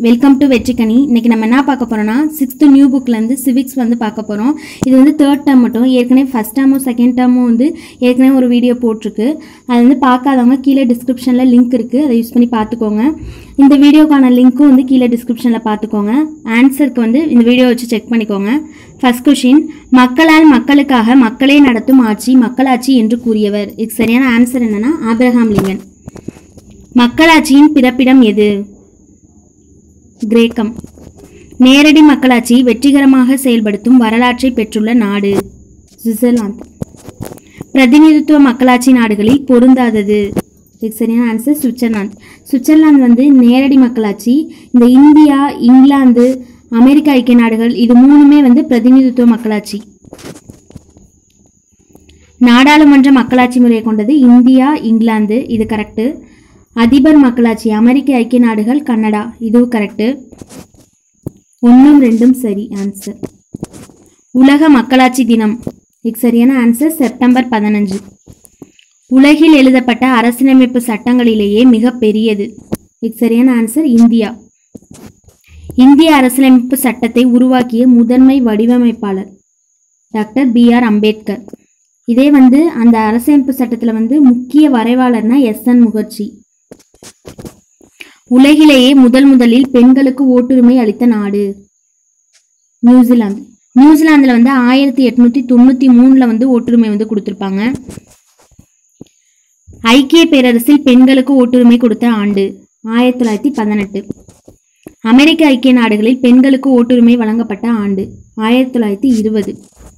welcome to வெற்றிக்கனி இன்னைக்கு நம்ம என்ன பார்க்க போறோம்னா சிக்ஸ்த் நியூ புக்லேருந்து சிவிக்ஸ் வந்து பார்க்க போகிறோம் இது வந்து தேர்ட் டேர்ம் மட்டும் ஏற்கனவே ஃபஸ்ட் டேர்மும் செகண்ட் டேர்மும் வந்து ஏற்கனவே ஒரு வீடியோ போட்டிருக்கு அது வந்து பார்க்காதவங்க கீழே டிஸ்கிரிப்ஷனில் லிங்க் இருக்குது அதை யூஸ் பண்ணி பார்த்துக்கோங்க இந்த வீடியோக்கான லிங்க்கும் வந்து கீழே டிஸ்கிரிப்ஷனில் பார்த்துக்கோங்க ஆன்சருக்கு வந்து இந்த வீடியோ வச்சு செக் பண்ணிக்கோங்க ஃபர்ஸ்ட் கொஷின் மக்களால் மக்களுக்காக மக்களே நடத்தும் ஆட்சி மக்களாட்சி என்று கூறியவர் இதுக்கு சரியான ஆன்சர் என்னன்னா ஆபிரகாம் லிங்கன் மக்களாட்சியின் பிறப்பிடம் எது கிரேக்கம் நேரடி மக்களாட்சி வெற்றிகரமாக செயல்படுத்தும் வரலாற்றை பெற்றுள்ள நாடு சுவிட்சர்லாந்து பிரதிநிதித்துவ மக்களாட்சி நாடுகளில் பொருந்தாதது இதுக்கு சரியான ஆன்சர் சுவிட்சர்லாந்து சுவிட்சர்லாந்து வந்து நேரடி மக்களாட்சி இந்த இந்தியா இங்கிலாந்து அமெரிக்க ஐக்கிய நாடுகள் இது மூணுமே வந்து பிரதிநிதித்துவ மக்களாட்சி நாடாளுமன்ற மக்களாட்சி முறையை கொண்டது இந்தியா இங்கிலாந்து இது கரெக்டு அதிபர் மக்களாட்சி அமெரிக்க ஐக்கிய நாடுகள் கனடா இதுவும் கரெக்டு ஒன்றும் ரெண்டும் சரி ஆன்சர் உலக மக்களாட்சி தினம் இதுக்கு சரியான ஆன்சர் செப்டம்பர் பதினஞ்சு உலகில் எழுதப்பட்ட அரசியலமைப்பு சட்டங்களிலேயே மிக பெரியது இதுக்கு சரியான ஆன்சர் இந்தியா இந்திய அரசியலமைப்பு சட்டத்தை உருவாக்கிய முதன்மை வடிவமைப்பாளர் டாக்டர் பி ஆர் அம்பேத்கர் இதே வந்து அந்த அரசியலமைப்பு சட்டத்தில் வந்து முக்கிய வரைவாளர்னா எஸ் என் முகர்ஜி உலகிலேயே முதல் முதலில் பெண்களுக்கு ஓட்டுரிமை அளித்த நாடு நியூசிலாந்து நியூசிலாந்துல வந்து ஆயிரத்தி எட்நூத்தி தொண்ணூத்தி மூணுல வந்து ஓட்டுரிமை வந்து கொடுத்திருப்பாங்க ஐக்கிய பேரரசில் பெண்களுக்கு ஓட்டுரிமை கொடுத்த ஆண்டு ஆயிரத்தி தொள்ளாயிரத்தி பதினெட்டு அமெரிக்க ஐக்கிய நாடுகளில் பெண்களுக்கு ஓட்டுரிமை வழங்கப்பட்ட ஆண்டு ஆயிரத்தி தொள்ளாயிரத்தி இருபது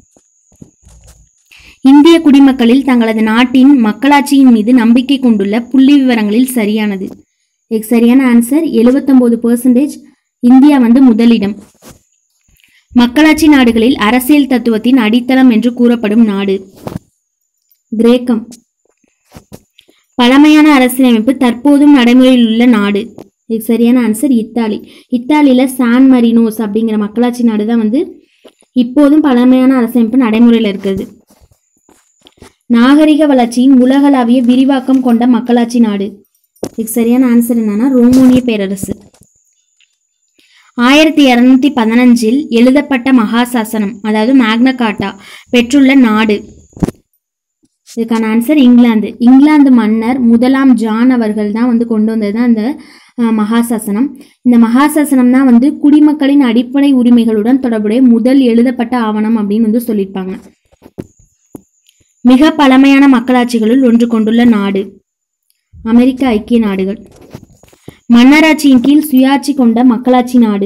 இந்திய குடிமக்களில் தங்களது நாட்டின் மக்களாட்சியின் மீது நம்பிக்கை கொண்டுள்ள புள்ளி விவரங்களில் சரியானது இதுக்கு சரியான ஆன்சர் எழுபத்தொன்பது பெர்சன்டேஜ் இந்தியா வந்து முதலிடம் மக்களாட்சி நாடுகளில் அரசியல் தத்துவத்தின் அடித்தளம் என்று கூறப்படும் நாடு கிரேக்கம் பழமையான அரசியலமைப்பு தற்போதும் நடைமுறையில் உள்ள நாடு இதுக்கு சரியான ஆன்சர் இத்தாலி இத்தாலியில சான் மரினோஸ் அப்படிங்கிற மக்களாட்சி நாடு தான் வந்து இப்போதும் பழமையான அரசியலமைப்பு நடைமுறையில் இருக்குது நாகரிக வளர்ச்சியின் உலகளாவிய விரிவாக்கம் கொண்ட மக்களாட்சி நாடு இதுக்கு சரியான ஆன்சர் என்னன்னா ரோமோனிய பேரரசு ஆயிரத்தி இரநூத்தி பதினஞ்சில் எழுதப்பட்ட மகாசாசனம் அதாவது மேக்னா கார்ட்டா பெற்றுள்ள நாடு இதுக்கான ஆன்சர் இங்கிலாந்து இங்கிலாந்து மன்னர் முதலாம் ஜான் அவர்கள் தான் வந்து கொண்டு வந்தது தான் அந்த அஹ், மகாசாசனம் இந்த மகாசாசனம் தான் வந்து குடிமக்களின் அடிப்படை உரிமைகளுடன் தொடர்புடைய முதல் எழுதப்பட்ட ஆவணம் அப்படின்னு வந்து சொல்லியிருப்பாங்க மிக பழமையான மக்களாட்சிகளுள் ஒன்று கொண்டுள்ள நாடு அமெரிக்க ஐக்கிய நாடுகள் மன்னராட்சியின் கீழ் சுயாட்சி கொண்ட மக்களாட்சி நாடு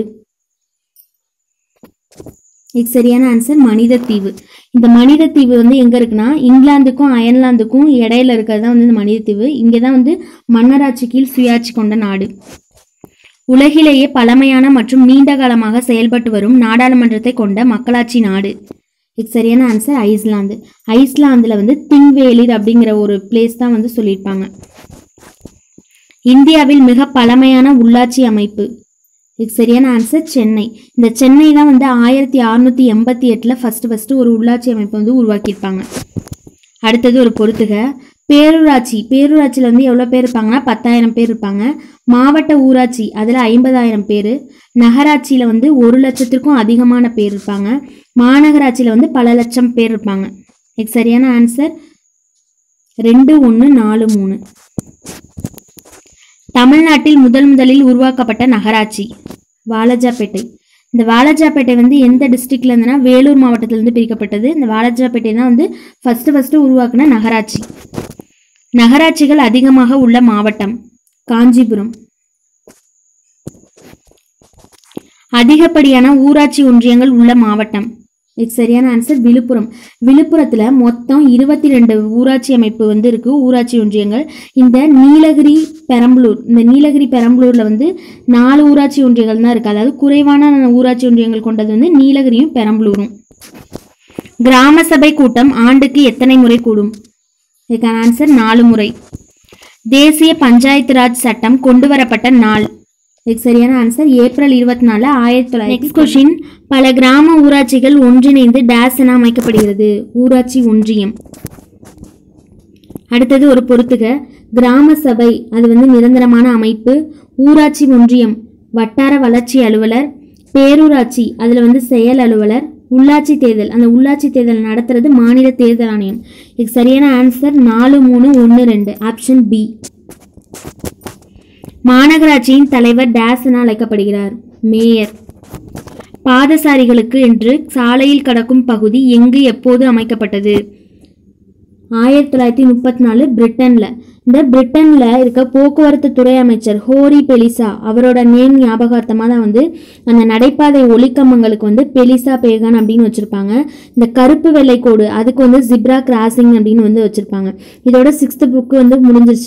இதுக்கு சரியான ஆன்சர் மனித தீவு இந்த மனித தீவு வந்து எங்க இருக்குன்னா இங்கிலாந்துக்கும் அயர்லாந்துக்கும் இடையில இருக்கிறது தான் வந்து இந்த மனித தீவு இங்கே தான் வந்து மன்னராட்சி கீழ் சுயாட்சி கொண்ட நாடு உலகிலேயே பழமையான மற்றும் நீண்ட காலமாக செயல்பட்டு வரும் நாடாளுமன்றத்தை கொண்ட மக்களாட்சி நாடு இதுக்கு சரியான ஆன்சர் ஐஸ்லாந்து ஐஸ்லாந்துல வந்து திங்வேலிர் அப்படிங்கிற ஒரு பிளேஸ் தான் வந்து சொல்லியிருப்பாங்க இந்தியாவில் மிக பழமையான உள்ளாட்சி அமைப்பு இதுக்கு சரியான ஆன்சர் சென்னை இந்த சென்னை தான் வந்து ஆயிரத்தி அறுநூத்தி எண்பத்தி எட்டில் ஃபர்ஸ்ட் ஃபர்ஸ்ட் ஒரு உள்ளாட்சி அமைப்பு வந்து உருவாக்கியிருப்பாங்க அடுத்தது ஒரு பொறுத்துக பேரூராட்சி பேரூராட்சியில் வந்து எவ்வளோ பேர் இருப்பாங்கன்னா பத்தாயிரம் பேர் இருப்பாங்க மாவட்ட ஊராட்சி அதில் ஐம்பதாயிரம் பேர் நகராட்சியில் வந்து ஒரு லட்சத்திற்கும் அதிகமான பேர் இருப்பாங்க மாநகராட்சியில் வந்து பல லட்சம் பேர் இருப்பாங்க இதுக்கு சரியான ஆன்சர் ரெண்டு ஒன்று நாலு மூணு தமிழ்நாட்டில் முதல் முதலில் உருவாக்கப்பட்ட நகராட்சி வாலஜாப்பேட்டை இந்த வாலஜாப்பேட்டை வந்து எந்த டிஸ்ட்ரிக்ட்ல இருந்துன்னா வேலூர் மாவட்டத்திலிருந்து பிரிக்கப்பட்டது இந்த வாலஜாப்பேட்டை தான் வந்து ஃபர்ஸ்ட் ஃபர்ஸ்ட் உருவாக்குன நகராட்சி நகராட்சிகள் அதிகமாக உள்ள மாவட்டம் காஞ்சிபுரம் அதிகப்படியான ஊராட்சி ஒன்றியங்கள் உள்ள மாவட்டம் இதுக்கு சரியான ஆன்சர் விழுப்புரம் விழுப்புரத்துல மொத்தம் இருபத்தி ரெண்டு ஊராட்சி அமைப்பு வந்து இருக்கு ஊராட்சி ஒன்றியங்கள் இந்த நீலகிரி பெரம்பலூர் இந்த நீலகிரி பெரம்பலூர்ல வந்து நாலு ஊராட்சி ஒன்றியங்கள் தான் இருக்கு அதாவது குறைவான ஊராட்சி ஒன்றியங்கள் கொண்டது வந்து நீலகிரியும் பெரம்பலூரும் கிராம சபை கூட்டம் ஆண்டுக்கு எத்தனை முறை கூடும் இதுக்கான ஆன்சர் நாலு முறை தேசிய பஞ்சாயத்து ராஜ் சட்டம் கொண்டு வரப்பட்ட நாள் இதுக்கு சரியான ஆன்சர் ஏப்ரல் இருபத்தி நாலு ஆயிரத்தி தொள்ளாயிரத்தி நெக்ஸ்ட் கொஷின் பல கிராம ஊராட்சிகள் ஒன்றிணைந்து டேஸ் என அமைக்கப்படுகிறது ஊராட்சி ஒன்றியம் அடுத்தது ஒரு பொறுத்துக கிராம சபை அது வந்து நிரந்தரமான அமைப்பு ஊராட்சி ஒன்றியம் வட்டார வளர்ச்சி அலுவலர் பேரூராட்சி அதில் வந்து செயல் அலுவலர் உள்ளாட்சி தேர்தல் அந்த உள்ளாட்சி தேர்தல் நடத்துறது மாநில தேர்தல் ஆணையம் இதுக்கு சரியான ஆன்சர் நாலு மூணு ஒன்று ரெண்டு ஆப்ஷன் பி மாநகராட்சியின் தலைவர் டேஸ் என அழைக்கப்படுகிறார் மேயர் பாதசாரிகளுக்கு என்று சாலையில் கடக்கும் பகுதி எங்கு எப்போது அமைக்கப்பட்டது ஆயிரத்தி தொள்ளாயிரத்தி முப்பத்தி நாலு பிரிட்டனில் இந்த பிரிட்டனில் இருக்க போக்குவரத்து துறை அமைச்சர் ஹோரி பெலிசா அவரோட நேம் ஞாபகார்த்தமாக தான் வந்து அந்த நடைபாதை ஒளிக்கம்பங்களுக்கு வந்து பெலிசா பேகன் அப்படின்னு வச்சுருப்பாங்க இந்த கருப்பு வெள்ளை கோடு அதுக்கு வந்து ஜிப்ரா கிராசிங் அப்படின்னு வந்து வச்சுருப்பாங்க இதோட சிக்ஸ்த் புக்கு வந்து முடிஞ்சிருச்சு